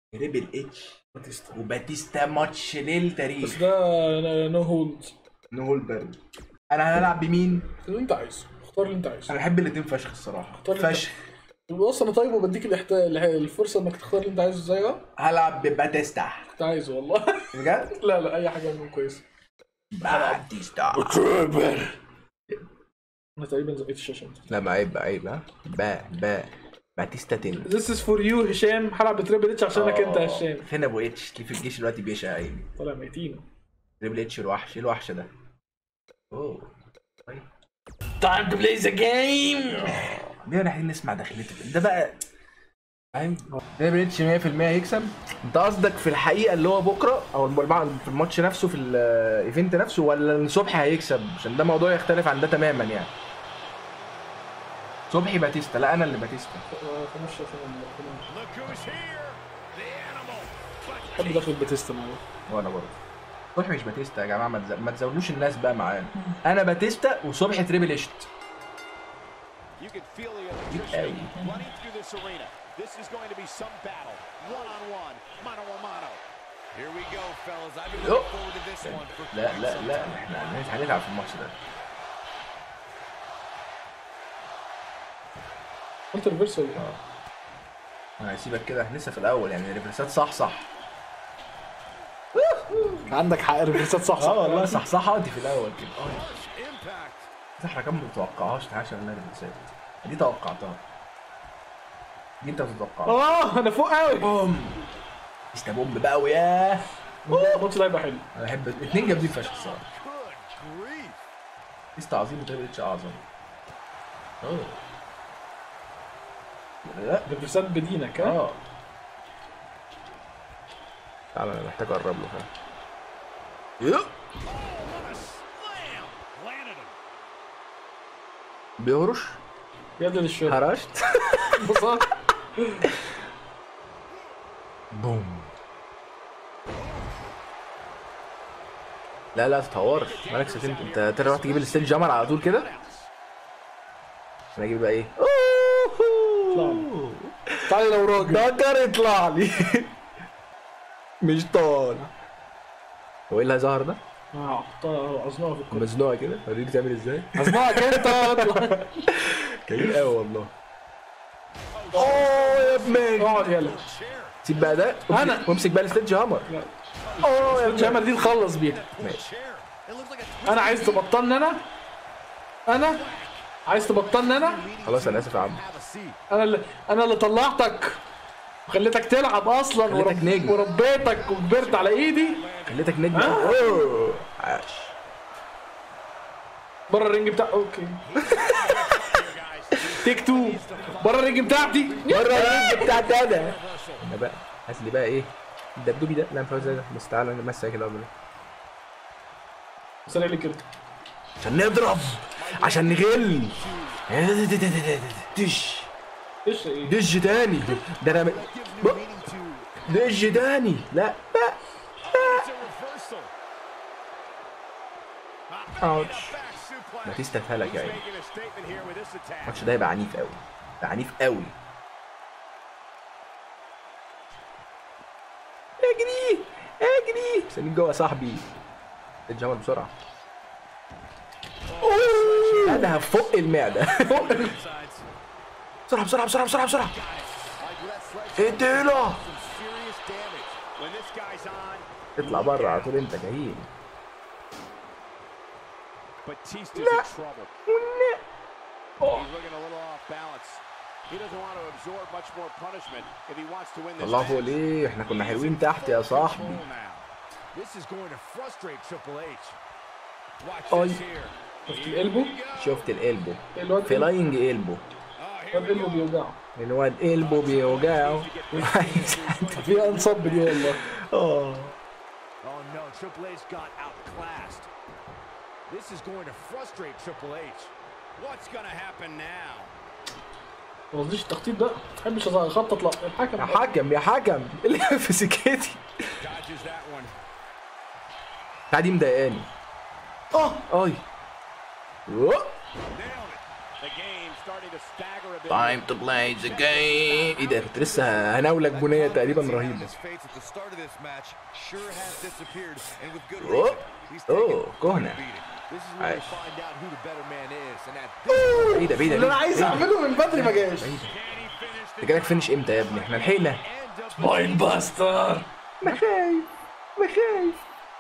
تريبل اتش باتيستا وباتيستا ماتش بس للتاريخ ده نو هولد نو هول بارد انا هلعب بمين؟ اللي انت عايزه اختار اللي انت عايزه انا بحب الاتنين فشخ الصراحه اختار اللي انت- فشخ بص انا طيب وبديك الاحت... الفرصه انك تختار اللي انت عايزه ازاي اه هلعب بباتيستا كنت عايزه والله بجد؟ لا لا اي حاجه منهم كويسه باتيستا انا تقريبا زقيت الشاشه انت لا ما عيب عيب ها با با باتيستا تن This is for you هشام هلعب بتريبل اتش عشانك انت يا هشام فين ابو اتش اللي في الجيش دلوقتي بيشقى عيني طالع ميتين تريبل اتش الوحش ايه الوحش ده؟ اوه طيب Time to play the game ليه رايحين نسمع دخلته ده بقى فاهم تريبل اتش 100% هيكسب انت قصدك في الحقيقه اللي هو بكره او الم- في الماتش نفسه في الايفنت نفسه ولا ان صبحي هيكسب عشان ده موضوع يختلف عن ده تماما يعني صبحي باتيستا لا انا اللي باتيستا خمس عشان Look who's here. The animal. بحب دخل باتيستا معايا وانا برضه صبحي مش باتيستا يا جماعه ما تز- ما تزودوش الناس بقى معانا انا باتيستا وصبحي تريبل اتش You can feel the electricity running through this arena. This is going to be some battle. One on one, mano a mano. Here we go, fellas. I've been Oh. looking forward to this one for لا quite لا some لا time. احنا هنت- هنلعب في الماتش ده انت ريفرس ولا ايه؟ انا هسيبك كده احنا لسه في الاول يعني الريفرسات صح صح عندك حق ريفرسات صح اه والله صح صح دي في الاول كده اه Harsh impact. دي حركات ما تتوقعهاش عشان انها ريفرسات دي توقعتها دي انت بتتوقعها اه انا فوق قوي بوم استا بومب بقى وياه الماتش ده هيبقى حلو انا بحب الاثنين جامدين فشخ الصراحه Good grief. استا عظيم وتريبل اتش اعظم اه لا ريفرسات بدينك ها اه تعالى انا محتاج اقرب له فاهم يو What a slam. Landed him. بيهرش يد للشر هرشت بص بوم لا لا تتهورش مالك سكنت انت تروح تجيب الستيل جامر على طول كده انا اجيب بقى ايه تعالى لو راجل دكر يطلع لي مش طالع هو ايه اللي ظهر ده؟ اه حطها عزنوها في الكوره مزنوقه كده وريني تعمل ازاي عزنوها انت اطلع كبير قوي والله اوه يا ابني اقعد يلا سيب بقى ده أنا. وامسك بقى الستيج هامر لا. اوه يا ابني الجامعة دي نخلص بيها ماشي It looks like a انا عايز تبطلني انا انا عايز تبطلني انا خلاص انا اسف يا عم have a seat. انا اللي انا اللي طلعتك وخليتك تلعب اصلا خليتك ورب... نجم. وربيتك وكبرت على ايدي خليتك نجم اوه عاش بره الرينج بتاع اوكي تيك تو بره الرينج بتاعتي بره الرينج بتاعتي انا انا بقى هات لي بقى ايه الدبدوبي ده لا مش عاوز ده بس تعالى نمسك كده قبل سريع لي كده عشان نضرب عشان نغل دش ايش ايه دش تاني ده انا م- Gives new meaning to دش تاني لا لا it's a reversal. اوتش Back suplex. باتيستا اتهلك يا He's عيني making a statement here with this attack. الماتش ده هيبقى عنيف قوي ده عنيف قوي اجري اجري سليم جوه يا صاحبي الجمل بسرعه لا ده هفق المعده بسرعه بسرعه بسرعه بسرعه بسرعه اديله Serious damage. When this guy's on, اطلع بره على طول انت جايين Batista's in trouble. He's looking a little off balance. He doesn't want to absorb much more punishment if he wants to win this الله فوق match. ليه احنا كنا حلوين تحت يا صاحبي Control now. This is going to frustrate Triple H. Watch Oy. this here. شفت القلبه شفت القلبو الواد فلاينج قلبو Oh, here الواد we قلبه go. بيوجعه الواد قلبه بيوجعه فيها انصب دي والله اه Oh no, Triple H got outclassed. This is going to frustrate Triple H. What's going to happen now? ما قصديش التخطيط ده ما بحبش اخطط لا الحكم يا حكم يا حكم اللي في سكتي Dodges that one. بتاع دي مضايقاني اه اي أوه. Nailed it. The game starting to stagger a bit. Time to play the game ايه ده كنت لسه هناولك بنيه تقريبا رهيبه His faith at the start of this match sure has disappeared, and with good Oh. reason. He's Oh, taken كهنة. a beating. This is where we Nice. find out who the better man is, and at this ايه ده ايه ده اللي انا إيه عايز ده؟ اعمله من بدري ما جاش انت جالك فينش امتى يا ابني احنا لحقنا باين باستر انا خايف انا خايف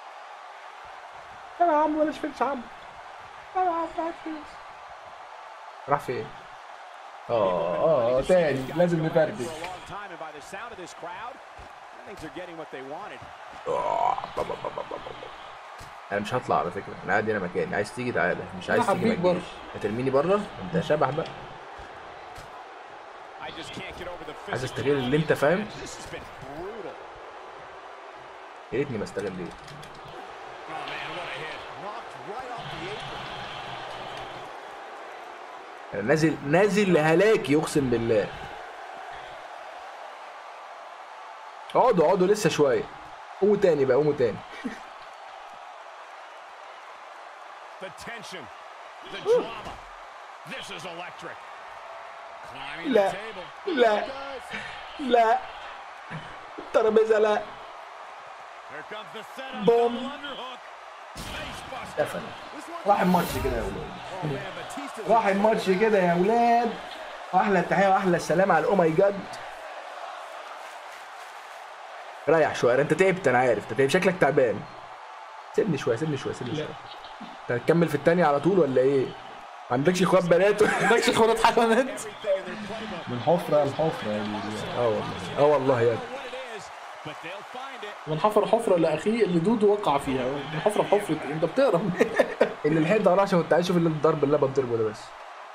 انا عم ولا فينش عم انا عم راح فين راح فين اه اه تاني لازم نفردك for a long time, and by the sound of this crowd, I think they're getting what they wanted. آه، با- با- با- با- با- با. انا مش هطلع على فكره انا قاعد هنا مكاني عايز تيجي تعالى مش عايز أنا تيجي ما حبيك تجيش. هترميني بره انت شبح بقى I just can't get over the عايز physical استغل اللي انت فاهم This has been brutal. يا ريتني ما استغليت Oh man, what a hit! Knocked right off the apron. انا نازل نازل لهلاكي اقسم بالله اقعدوا اقعدوا لسه شويه قوموا تاني بقى قوموا تاني The tension, the drama. This is electric. Climbing لا the table. لا لا الترابيزه لا Here comes the setup. Boom. Double underhook. Face buster. قفل راح الماتش كده يا ولاد Oh man, Batista's راح الماتش كده يا ولاد واحلى تحيه واحلى السلام على الاو ماي جاد ريح شويه انت تعبت انا عارف انت تعبت شكلك تعبان سيبني شويه سيبني شويه سيبني شويه انت هتكمل في التانية على طول ولا ايه؟ ما عندكش اخوات بنات ما عندكش اخوات حيوانات everything in their playbook. من حفره لحفره يا اه والله اه والله يا What it is, but they'll find it. من حفر حفره لاخيه اللي دودو وقع فيها من حفره بحفره إيه؟ انت بتقرا منين؟ اللي لحقت اقرا عشان كنت عايز اشوف اللي الضرب اللي أنا بضربه ده بس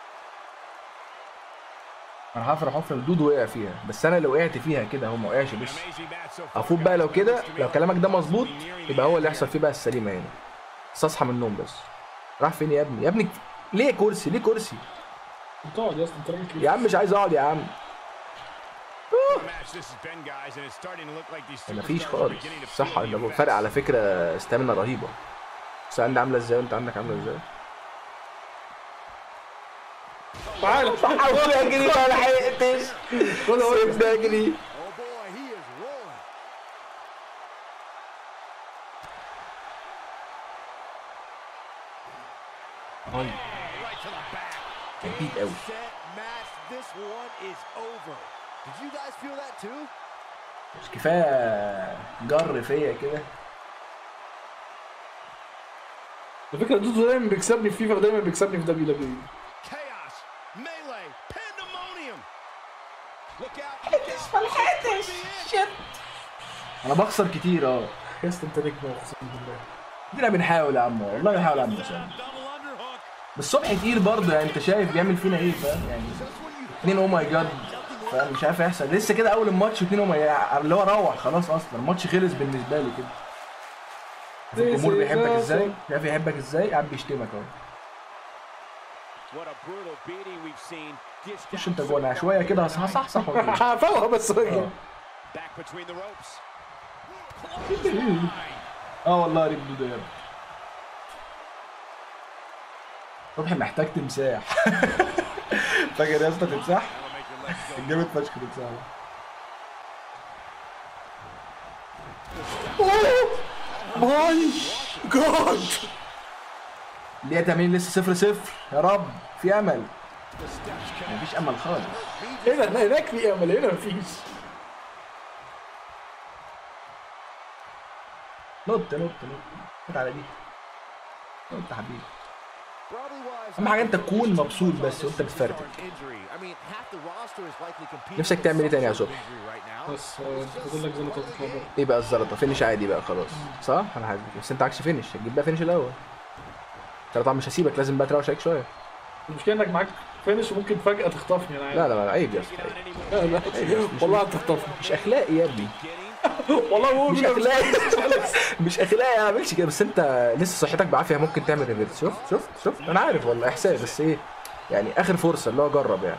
انا حفره حفره الدود وقع فيها بس انا لو وقعت فيها كده هو ما وقعش بس Amazing match so far. المفروض بقى لو كده لو كلامك ده مظبوط يبقى هو اللي يحصل فيه بقى السليمه هنا بس اصحى من النوم بس راح فين يا ابني يا ابني ليه كرسي ليه كرسي انت اقعد يا اسطى انت راجل كبير. يا عم مش عايز اقعد يا عم match this has been, guys, and it's starting to look like these مفيش superstars are خالص beginning to صح feel ده their فرق best. على فكره استامنا رهيبه بس عندي عامله ازاي وانت عندك عامله ازاي تعالى حاول اجري ما لحقتش سيبني اجري Oh boy, he is rolling. Right to the back. جديد قوي Set match. This one is over. Did you guys feel that too? مش كفايه جر فيا كده على فكره دودو دايما بيكسبني في فيفا ودايما بيكسبني في دبليو دبليو Chaos, melee, pandemonium. Look out. انا بخسر كتير اه يا اسطى انت نجم اقسم بالله ادينا بنحاول يا عم والله بنحاول يا عم هشام Double underhook. بس صبحي تقيل برضه يعني انت شايف بيعمل فينا ايه فاهم يعني اتنين او ماي جاد فاهم مش عارف يحصل لسه كده اول الماتش اتنين او ماي اللي هو روح خلاص اصلا الماتش خلص بالنسبه لي كده شوف الجمهور بيحبك ازاي شايف يحبك ازاي قاعد بيشتمك اهو What a brutal beating we've seen. Dished خش out انت so جوانا شويه كده هصحصح هفوق بس back between the ropes. اه والله يا ريت دودو يا ابني صبحي محتاج تمساح فاكر يا اسطى تمساح؟ جامد فشخ تمساح ماي جاد ليه تمرين لسه صفر صفر يا رب في امل مفيش امل خالص هنا هنا هناك في امل هنا مفيش نط نط نط نط على دي نط يا حبيبي Probably wise. اهم حاجه انت تكون مبسوط بس وانت بتفرتك Injury. I mean, half the roster is likely competing نفسك تعمل ايه تاني يا صبحي؟ injury right now. بس آه، فاضل لك زي ما انت بتتفضل ايه بقى الزلطه فينش عادي بقى خلاص صح انا حاجة. بس انت عكس فينش هتجيب بقى فينش الاول انت طبعا مش هسيبك لازم بقى تروش عليك شويه المشكله انك معاك فينش وممكن فجاه تخطفني انا عارف لا لا لا عيب يا اسطى عيب. لا لا والله هتخطفني مش اخلاقي يا ابني والله هو مش اخلاقي مش اخلاقي ما اعملش كده بس انت لسه صحتك بعافيه ممكن تعمل ريفيرس شفت شفت شفت انا عارف والله احساس بس ايه يعني اخر فرصه اللي هو جرب يعني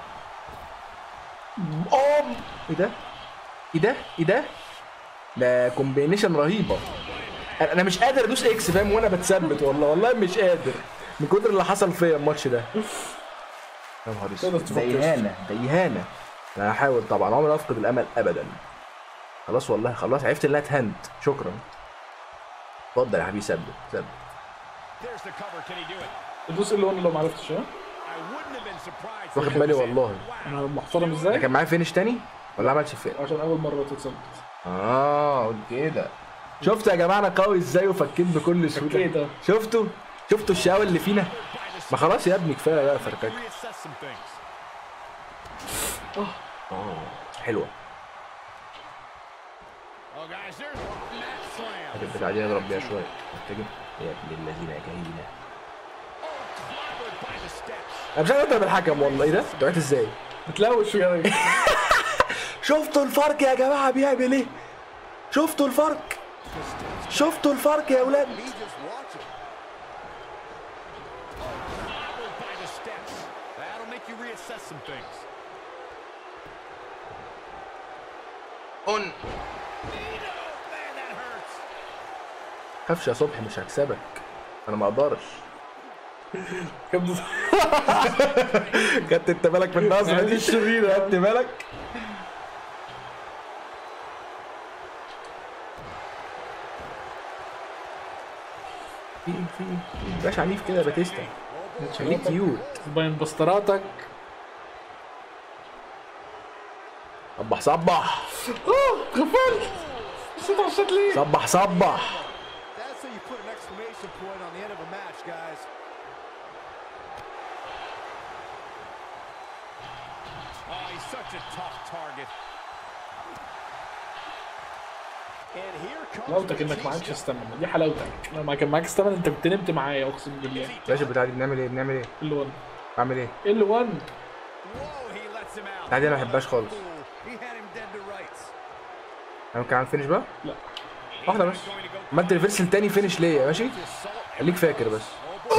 اوم ايه ده ايه ده ايه ده ده كومبينيشن رهيبه انا أنا مش قادر ادوس اكس فاهم وانا بتثبت والله والله مش قادر من كتر اللي حصل فيا الماتش ده يا نهار تقدر اسود ده تفكر. اهانه ده اهانه انا هحاول طبعا عمري ما افقد الامل ابدا خلاص والله خلاص عرفت انها اتهنت شكرا اتفضل يا حبيبي ثبت ثبت There's the cover. Can he do it? الجزء اللي وانا لو ما عرفتش ها I wouldn't have been surprised. واخد بالي والله انا محترم ده ازاي كان معايا فينش تاني ولا عملش فين عشان اول مره تتصدق اه قلت كده شفتوا يا جماعه انا قوي ازاي وفكيت بكل سهوله فكيت. شفتوا شفتوا الشقاوه اللي فينا ما خلاص يا ابني كفايه بقى فركك Reassess some things. اه حلوه Oh, guys, there's that slam. البتاع دي اضرب بيها شويه محتاجين يا ابن الذين يا جايين Clobbered by the steps. انا مش عارف اضرب الحكم والله ايه ده؟ دعيت ازاي؟ بتلوش يا شفتوا الفرق يا جماعه بيعمل ايه؟ شفتوا الفرق؟ شفتوا الفرق يا ولاد؟ Me just watching. Clobbered by the steps. That'll make you reassess some things. اون Man, that hurts. خافش يا صبحي مش هكسبك انا ما اقدرش كابتن خدت انت بالك من النظره دي الشريرة. خدت بالك؟ في في في مبقاش عنيف كده يا باتيستا خليك كيوت بين بسطراتك صبح صبح غفلت نسيت عشان ليه صبح صبح That's how you put an exclamation point on the end of a match, guys. Oh, he's such a tough target. And here comes حلاوتك انك معكش استمنى دي حلاوتك لو ما كان معاك استمنى انت كنت نمت معايا اقسم بالله باشا البتاع دي بنعمل ايه بنعمل ايه ال 1 بعمل ايه ال 1 Whoa, he lets him out. البتاع دي انا ما بحبهاش خالص He had him dead to rights. انا ممكن اعمل فينش بقى لا واحده بس Going to go عملت ريفرسل تاني فينش ليا ماشي assault. خليك فاكر بس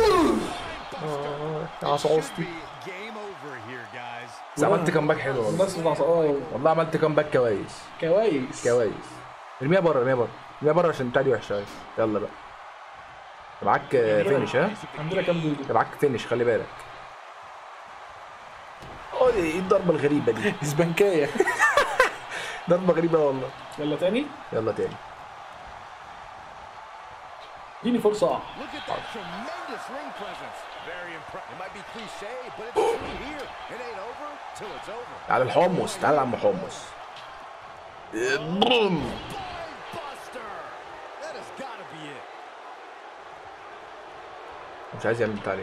يا عصاصتي Be game over here, guys. بس عملت كامباك حلو والله الناس بتاع اه والله عملت كامباك كويس كويس كويس ارميها بره ارميها بره ارميها بره عشان البتاع دي وحشه أوي. يلا بقى أنت معاك فينش ها عندنا كام دودو أنت معاك فينش خلي بالك أوه، ايه الضربه الغريبه دي اسبانكايه ضربه غريبه والله يلا تاني يلا تاني اديني فرصه Look at that tremendous ring presence. Very impressive. It might be cliche, but it's true here. It ain't over till it's over. تعال الحمص تعال يا عم حمص بوم Buster. That has got to be it. مش عايز يعمل بتاع ليه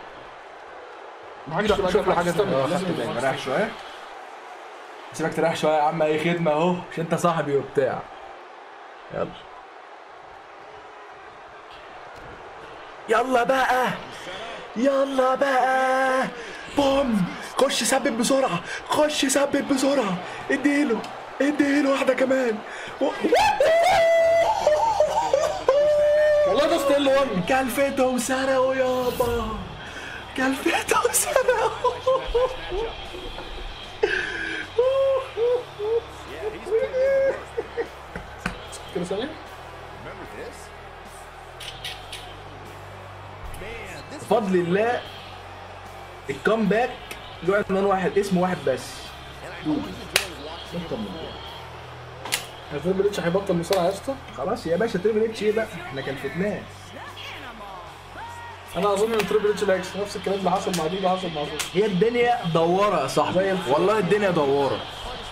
معاك شوف له حاجه اه خدت بالي رايح شويه سيبك تريح شويه يا عم اي خدمه اهو مش انت صاحبي وبتاع يلا يلا بقى يلا بقى بوم خش سبب بسرعه خش سبب بسرعه اديله اديله واحده كمان والله ده ستيل 1 كلفته وسرقوا يابا كلفته وسرقوا كده ثانيه Remember this? Man, this بفضل الله الكامباك له عنوان واحد اسمه واحد بس تريبل اتش هيبطل مصارعه يا اسطى خلاص يا باشا تريبل اتش ايه بقى احنا كلفتناه انا اظن ان تريبل اتش لاكس نفس الكلام اللي حصل مع دي اللي حصل مع دي هي الدنيا دواره يا صاحبي والله الدنيا دواره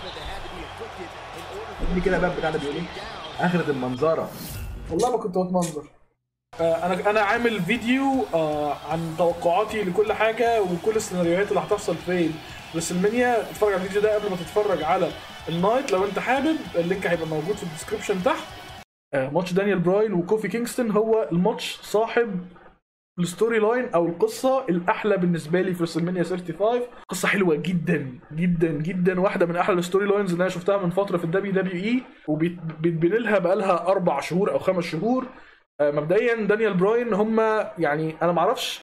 ابني كده بقى بتاع ده بيقول ايه اخرة المنظره والله ما كنت بتمنظر آه، انا انا عامل فيديو آه، عن توقعاتي لكل حاجه وكل السيناريوهات اللي هتحصل فين ريسلمانيا اتفرج على الفيديو ده قبل ما تتفرج على النايت لو انت حابب اللينك هيبقى موجود في الديسكربشن تحت آه، ماتش دانيال براين وكوفي كينغستون هو الماتش صاحب الستوري لاين او القصه الاحلى بالنسبه لي في ريسلمانيا 35 قصه حلوه جدا جدا جدا واحده من احلى الستوري لاينز اللي انا شفتها من فتره في الدبليو دبليو اي وبيتبني لها بقالها اربع شهور او خمس شهور آه، مبدئيا دانيال براين هم يعني انا ما اعرفش